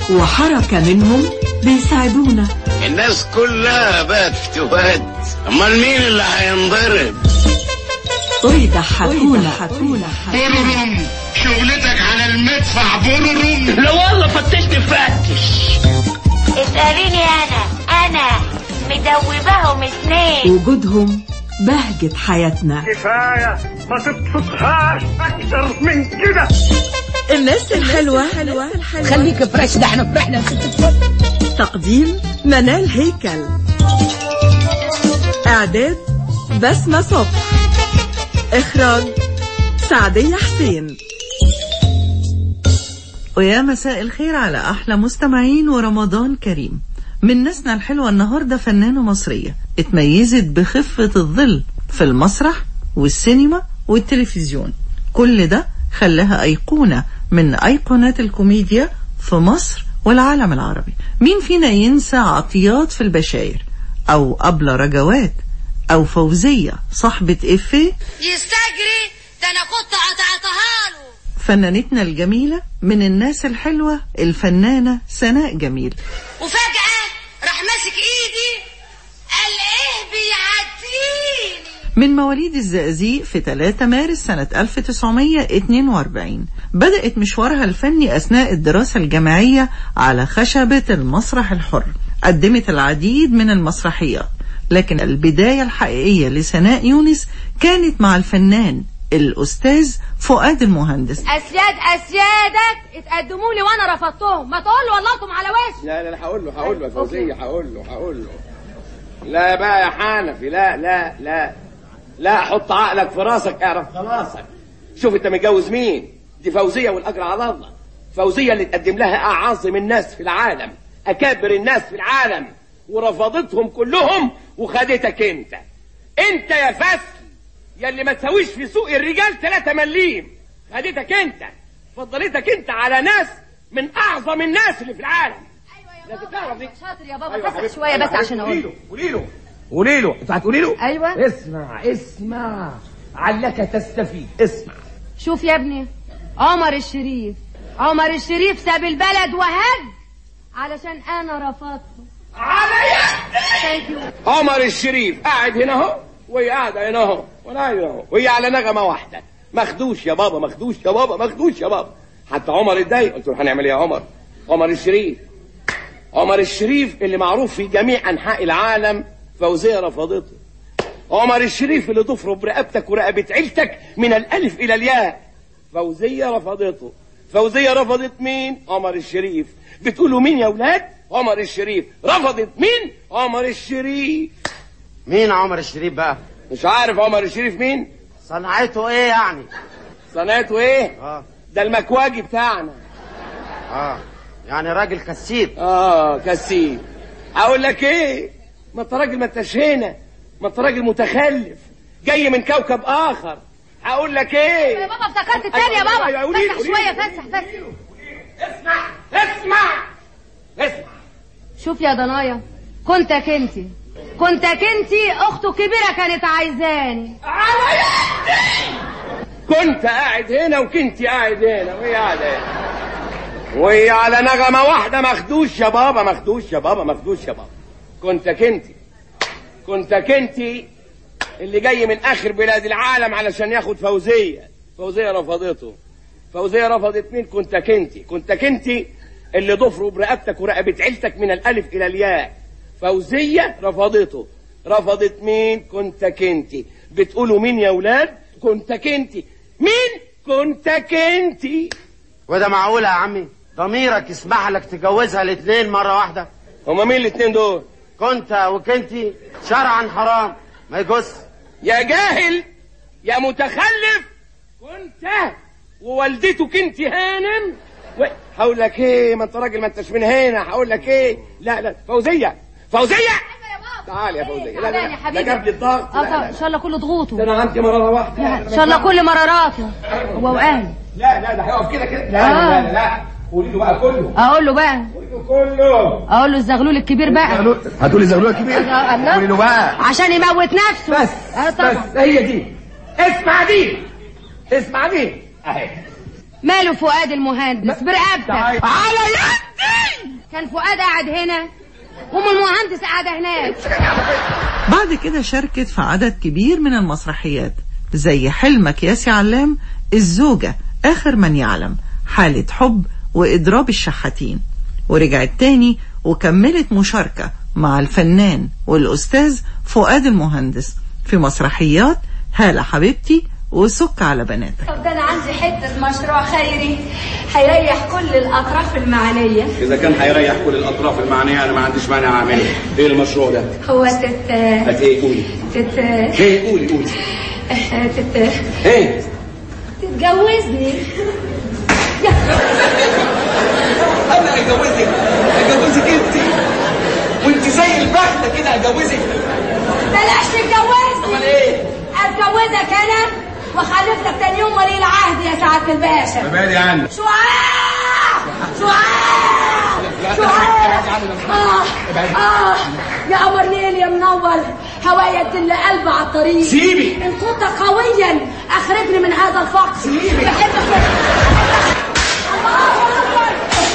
وحركة منهم بيساعدونا الناس كلها بقت فتوات امال مين اللي هينضرب ويضحكونا بورروم شغلتك على المدفع بورروم لا والله فتشت فتش اسأليني أنا أنا مدوباهم اتنين وجودهم بهجة حياتنا كفاية ما تبسطهاش أكتر من كده الناس الحلوة خليك فريش ده احنا فرحنا ست الفل تقديم منال هيكل إعداد بسمة صبح إخراج سعدية حسين ويا مساء الخير على أحلى مستمعين ورمضان كريم من ناسنا الحلوة النهاردة فنانة مصرية اتميزت بخفة الظل في المسرح والسينما والتلفزيون كل ده خلاها أيقونة من أيقونات الكوميديا في مصر والعالم العربي مين فينا ينسى عطيات في البشاير أو أبلة رجوات أو فوزية صاحبة إفيه يستجري ده أنا كنت قطعتها له فنانتنا الجميلة من الناس الحلوة الفنانة سناء جميل وفجأة راح ماسك إيدي قال إيه بيعديني من مواليد الزقازيق في 3 مارس سنة 1942 بدأت مشوارها الفني أثناء الدراسة الجامعية على خشبة المسرح الحر قدمت العديد من المسرحيات لكن البداية الحقيقية لسناء يونس كانت مع الفنان الأستاذ فؤاد المهندس اسياد اسيادك اتقدموا لي وانا رفضتهم ما تقول له والله على وش لا لا لا هقول له هقول له يا فوزية هقول له هقول له لا بقى يا حنفي لا لا لا لا حط عقلك في راسك اعرف خلاصك شوف انت متجوز مين دي فوزية والاجر على الله فوزية اللي تقدم لها اعظم الناس في العالم اكابر الناس في العالم ورفضتهم كلهم وخدتك انت انت يا فسل يا اللي ما تسويش في سوق الرجال 3 مليم خدتك انت فضلتك انت على ناس من اعظم الناس اللي في العالم لازم تعرف دي شاطر يا بابا أيوة بس حبيبتي، شويه أيوة بس عشان حبيبتي. اقول قولي له قولي له انت هتقولي له أيوة. اسمع اسمع علك تستفيد اسمع شوف يا ابني عمر الشريف عمر الشريف ساب البلد وهج علشان انا رفضته على ثانك يو عمر الشريف قاعد هنا اهو وهي قاعده هنا اهو وانا قاعد هنا اهو وهي على نغمه واحده مخدوش يا بابا مخدوش يا بابا مخدوش يا بابا حتى عمر اتضايق قلت له هنعمل ايه يا عمر عمر الشريف عمر الشريف اللي معروف في جميع انحاء العالم فوزيه رفضته عمر الشريف اللي ضفره برقبتك ورقبه عيلتك من الالف الى الياء فوزيه رفضته فوزيه رفضت مين عمر الشريف بتقولوا مين يا ولاد عمر الشريف رفضت مين عمر الشريف مين عمر الشريف بقى مش عارف عمر الشريف مين صنعته ايه يعني صنعته ايه اه ده المكواجي بتاعنا اه يعني راجل كسيب اه كسيب اقول لك ايه ما انت راجل ما انتش هنا ما انت راجل متخلف جاي من كوكب اخر هقول لك ايه يا بابا افتكرت التاني يا أيوة، أيوة، بابا قولي لي، فسح قولي شويه لي. فسح فسح اسمع اسمع اسمع شوف يا ضنايا كنتك انت كنتك انت اخته كبيره كانت عايزاني على يدي كنت قاعد هنا وكنت قاعد هنا وهي قاعده هنا وهي على نغمه واحده مخدوش يا بابا مخدوش يا بابا مخدوش يا بابا كنتك انت كنتك انت اللي جاي من اخر بلاد العالم علشان ياخد فوزيه فوزيه رفضته فوزيه رفضت مين كنتك انت كنتك انت اللي ضفره برقبتك ورقبه عيلتك من الالف الى الياء فوزيه رفضته رفضت مين كنتك انت بتقولوا مين يا ولاد كنتك انت مين كنتك انت وده معقولة يا عمي ضميرك يسمح لك تجوزها الاثنين مرة واحدة هما مين الاتنين دول كنت وكنتي شرعا حرام ما يجوز يا جاهل يا متخلف كنت ووالدتك انت هانم و... هقول لك ايه ما انت راجل ما انتش من هنا هقول لك ايه لا لا فوزيه فوزيه تعالي يا فوزيه لا تعبان لا يا ده حبيبي جاب لي الضغط اه لا طبعا لا ان شاء الله كله ضغوطه ده انا عندي مراره واحده لا، ان شاء الله كل مراراته هو واهلي لا لا ده هيقف كده كده لا آه. لا لا لا قولي له بقى كله اقول له بقى قولي له كله اقول له الزغلول الكبير بقى هتقولي زغلول كبير آه، الله. قولي له بقى عشان يموت نفسه بس اه طبعا بس هي دي اسمع دي اسمع دي اهي ماله فؤاد المهندس برقبتك على يدي كان فؤاد قاعد هنا ام المهندس قاعده هناك بعد كده شاركت في عدد كبير من المسرحيات زي حلمك يا سي علام الزوجة آخر من يعلم حالة حب وإضراب الشحاتين ورجعت تاني وكملت مشاركة مع الفنان والأستاذ فؤاد المهندس في مسرحيات هالة حبيبتي وسك على بناتك طب ده انا عندي حته مشروع خيري هيريح كل الاطراف المعنيه اذا كان هيريح كل الاطراف المعنيه انا ما عنديش مانع اعمله ايه المشروع ده هو تت هات ايه قولي تت ايه قولي قولي تت ايه تتجوزني انا اجوزك اجوزك انت وانت زي البخته كده اجوزك بلاش تتجوزني امال ايه اتجوزك انا واخلف لك تاني يوم ولي العهد يا سعاده الباشا ابعدي عني شعاع شعاع شعاع آه آه يا قمر ليل يا منور هوايا تدل قلب على الطريق سيبي. ان كنت قويا اخرجني من هذا الفقر سيبي بحبك الله اكبر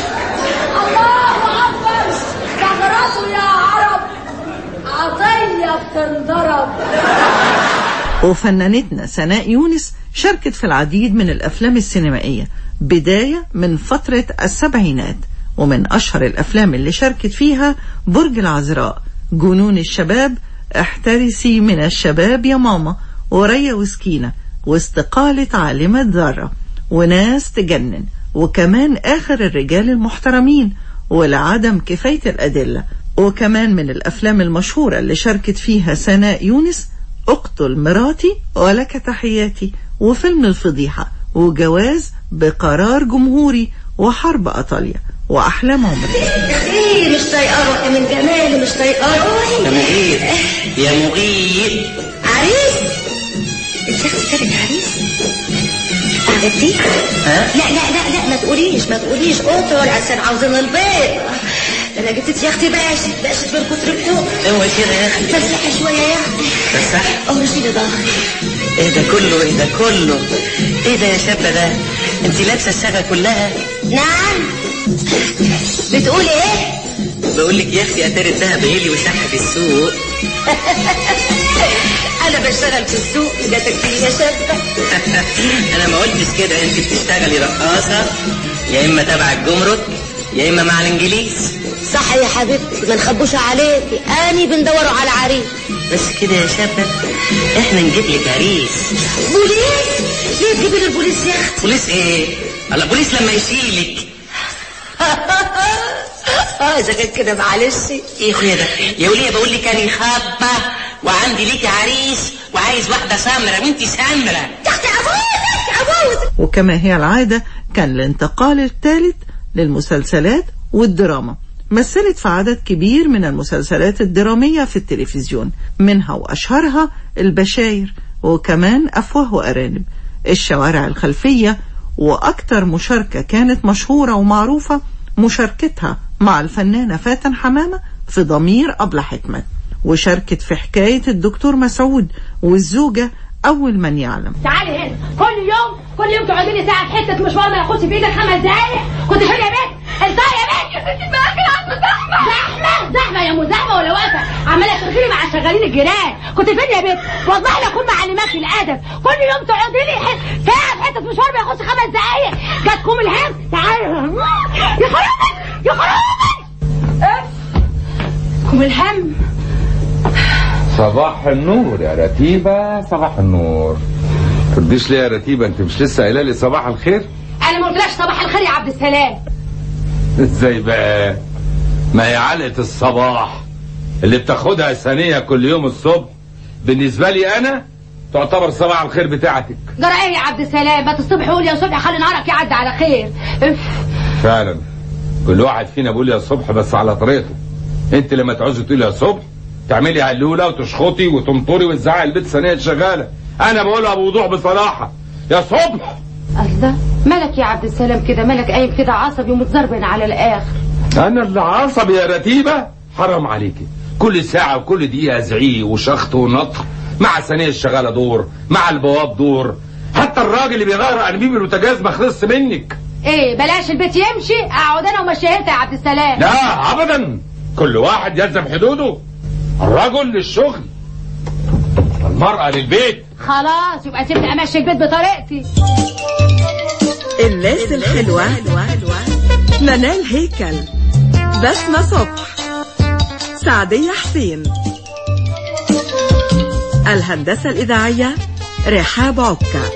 الله اكبر زغرته يا عرب عطيه بتنضرب وفنانتنا سناء يونس شاركت في العديد من الأفلام السينمائية بداية من فترة السبعينات ومن أشهر الأفلام اللي شاركت فيها برج العذراء جنون الشباب احترسي من الشباب يا ماما وريا وسكينة واستقالة عالمة ذرة وناس تجنن وكمان آخر الرجال المحترمين ولعدم كفاية الأدلة وكمان من الأفلام المشهورة اللي شاركت فيها سناء يونس اقتل مراتي ولك تحياتي وفيلم الفضيحة وجواز بقرار جمهوري وحرب ايطاليا واحلام عمري ايه مش طايقه روحي من جمالي مش طايقه روحي يا مغير يا مغير عريس انت اختي عريس حبيبتي ها؟ لا لا لا لا ما تقوليش ما تقوليش قطر عشان عاوزين البيض ده انا جبت يا اختي باشت باشت من كتر الحب اوعي كده يا اخي فسحي شويه يا اختي بس اه شيلي ظهري ايه ده كله ايه ده كله ايه ده يا شابه ده انت لابسه الشغه كلها نعم بتقولي ايه بقول لك يا اختي اتاري الذهب غلي وشح في السوق انا بشتغل في السوق جاتك فيه يا شابه انا ما قلتش كده انت بتشتغلي رقاصه يا اما تبع الجمرك يا اما مع الانجليز صح يا حبيبتي ما نخبوش عليكي اني بندوروا على عريس بس كده يا شابه احنا نجيب لك عريس بوليس ليه تجيبي لي البوليس يا اختي بوليس ايه الله بوليس لما يشيلك اه اذا كان كده معلش ايه يا اخويا ده يا وليه بقول لك انا خابه وعندي ليكي عريس وعايز واحده سمره وانت سمره تحت ابوك ابوك وكما هي العادة كان الانتقال الثالث للمسلسلات والدراما مثلت في عدد كبير من المسلسلات الدرامية في التلفزيون منها وأشهرها البشاير وكمان أفواه وأرانب الشوارع الخلفية وأكثر مشاركة كانت مشهورة ومعروفة مشاركتها مع الفنانة فاتن حمامة في ضمير أبلة حكمت وشاركت في حكاية الدكتور مسعود والزوجة أول من يعلم تعالي هنا كل يوم كل يوم تقعدي لي ساعه في حته مشوار ما ياخدش في ايدك خمس دقايق كنت فين يا بنت انت يا بنت يا ستي بقى كده زحمه زحمه زحمه يا ام زحمه ولا واقفه عماله تغفلي مع شغالين الجيران كنت فين يا بنت والله لكون معلماك الادب كل يوم تقعدي لي ح- ساعه في حته مشوار ما ياخدش خمس دقايق جاتكم الهم تعالي يا خرابي يا خرابي ايه كم الهم صباح النور يا رتيبة صباح النور ترديش ليه يا رتيبة انت مش لسه قايله لي صباح الخير انا ما قلتلكش صباح الخير يا عبد السلام ازاي بقى ما هي علقة الصباح اللي بتاخدها ثانية كل يوم الصبح بالنسبة لي انا تعتبر صباح الخير بتاعتك جرى ايه يا عبد السلام ما الصبح قول يا صبح خلي نهارك يعدي على خير اف فعلا كل واحد فينا بيقول يا صبح بس على طريقته انت لما تعوزي تقولي يا صبح تعملي علولة وتشخطي وتمطري وتزعقي البيت ثانية شغالة انا بقولها بوضوح بصراحة يا صبح الله مالك يا عبد السلام كده مالك قايم كده عصبي ومتزربن على الاخر انا اللي عصبي يا رتيبة حرام عليكي كل ساعة وكل دقيقة زعيق وشخط ونطق مع ثانية الشغالة دور مع البواب دور حتى الراجل اللي بيغير انابيب البوتاجاز ما خلصش منك ايه بلاش البيت يمشي اقعد انا ومشيتها يا عبد السلام لا ابدا كل واحد يلزم حدوده الرجل للشغل والمرأة للبيت خلاص يبقى سيبني امشي البيت بطريقتي الناس الحلوة منال هيكل بسمة صبح سعدية حسين الهندسة الإذاعية رحاب عكا